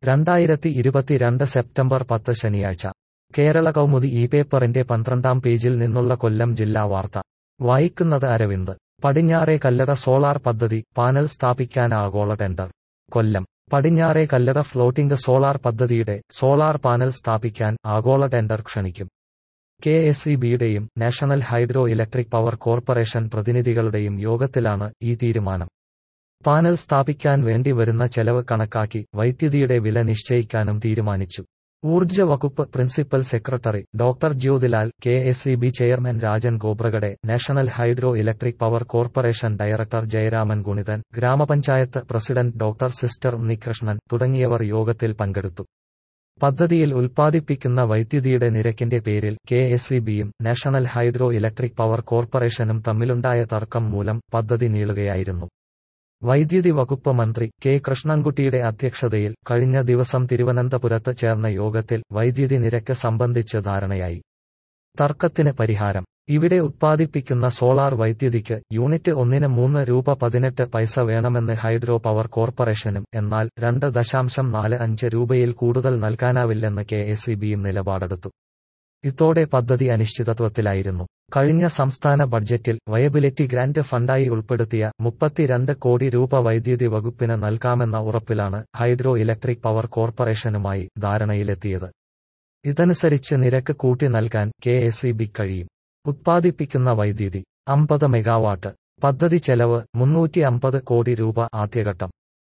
രണ്ടായിരത്തി ഇരുപത്തിരണ്ട് സെപ്റ്റംബർ പത്ത് ശനിയാഴ്ച കേരള കൗമുദി ഈ പേപ്പറിന്റെ പന്ത്രണ്ടാം പേജിൽ നിന്നുള്ള കൊല്ലം ജില്ലാ വാർത്ത വായിക്കുന്നത് അരവിന്ദ് പടിഞ്ഞാറേ കല്ലട സോളാർ പദ്ധതി പാനൽ സ്ഥാപിക്കാൻ ആഗോള ടെൻഡർ കൊല്ലം പടിഞ്ഞാറേ കല്ലട ഫ്ലോട്ടിംഗ് സോളാർ പദ്ധതിയുടെ സോളാർ പാനൽ സ്ഥാപിക്കാൻ ആഗോള ടെൻഡർ ക്ഷണിക്കും കെ എസ് ഇ ബിയുടെയും national hydro electric power corporation പ്രതിനിധികളുടെയും യോഗത്തിലാണ് ഈ തീരുമാനം പാനൽ സ്ഥാപിക്കാൻ വേണ്ടി വരുന്ന ചെലവ് കണക്കാക്കി വൈദ്യുതിയുടെ വില നിശ്ചയിക്കാനും തീരുമാനിച്ചു ഊർജ്ജ വകുപ്പ് principal secretary doctor Jyothilal K S E B chairman Rajan Gobragade national hydro electric power corporation director Jayaraman Gunithan ഗ്രാമപഞ്ചായത്ത് പ്രസിഡന്റ് ഡോക്ടർ സിസ്റ്റർ ഉണ്ണികൃഷ്ണൻ തുടങ്ങിയവർ യോഗത്തിൽ പങ്കെടുത്തു പദ്ധതിയിൽ ഉൽപ്പാദിപ്പിക്കുന്ന വൈദ്യുതിയുടെ നിരക്കിന്റെ പേരിൽ കെ എസ് ഇ ബിയും നാഷണൽ ഹൈഡ്രോ ഇലക്ട്രിക് പവർ കോർപ്പറേഷനും തമ്മിലുണ്ടായ തർക്കം മൂലം പദ്ധതി നീളുകയായിരുന്നു വൈദ്യുതി വകുപ്പ് മന്ത്രി കെ കൃഷ്ണൻകുട്ടിയുടെ അധ്യക്ഷതയിൽ കഴിഞ്ഞ ദിവസം തിരുവനന്തപുരത്ത് ചേർന്ന യോഗത്തിൽ വൈദ്യുതി നിരക്ക് സംബന്ധിച്ച് ധാരണയായി തർക്കത്തിന് പരിഹാരം ഇവിടെ ഉത്പാദിപ്പിക്കുന്ന സോളാർ വൈദ്യുതിക്ക് യൂണിറ്റ് ഒന്നിന് മൂന്ന് രൂപ പതിനെട്ട് പൈസ വേണമെന്ന് ഹൈഡ്രോ പവർ കോർപ്പറേഷനും എന്നാൽ രണ്ട് ദശാംശം നാല് അഞ്ച് രൂപയിൽ കൂടുതൽ നൽകാനാവില്ലെന്ന് കെ എസ് ഇ ബിയും നിലപാടെടുത്തു ഇതോടെ പദ്ധതി അനിശ്ചിതത്വത്തിലായിരുന്നു കഴിഞ്ഞ സംസ്ഥാന ബഡ്ജറ്റിൽ വയബിലിറ്റി ഗ്രാന്റ് ഫണ്ടായി ഉൾപ്പെടുത്തിയ മുപ്പത്തിരണ്ട് കോടി രൂപ വൈദ്യുതി വകുപ്പിന് നൽകാമെന്ന ഉറപ്പിലാണ് ഹൈഡ്രോ ഇലക്ട്രിക് പവർ കോർപ്പറേഷനുമായി ധാരണയിലെത്തിയത് ഇതനുസരിച്ച് നിരക്ക് കൂട്ടി നൽകാൻ കെ എസ് ഇ ബി കഴിയും ഉത്പാദിപ്പിക്കുന്ന വൈദ്യുതി അമ്പത് മെഗാവാട്ട് പദ്ധതി ചെലവ് മുന്നൂറ്റി അമ്പത് കോടി രൂപ ആദ്യഘട്ടം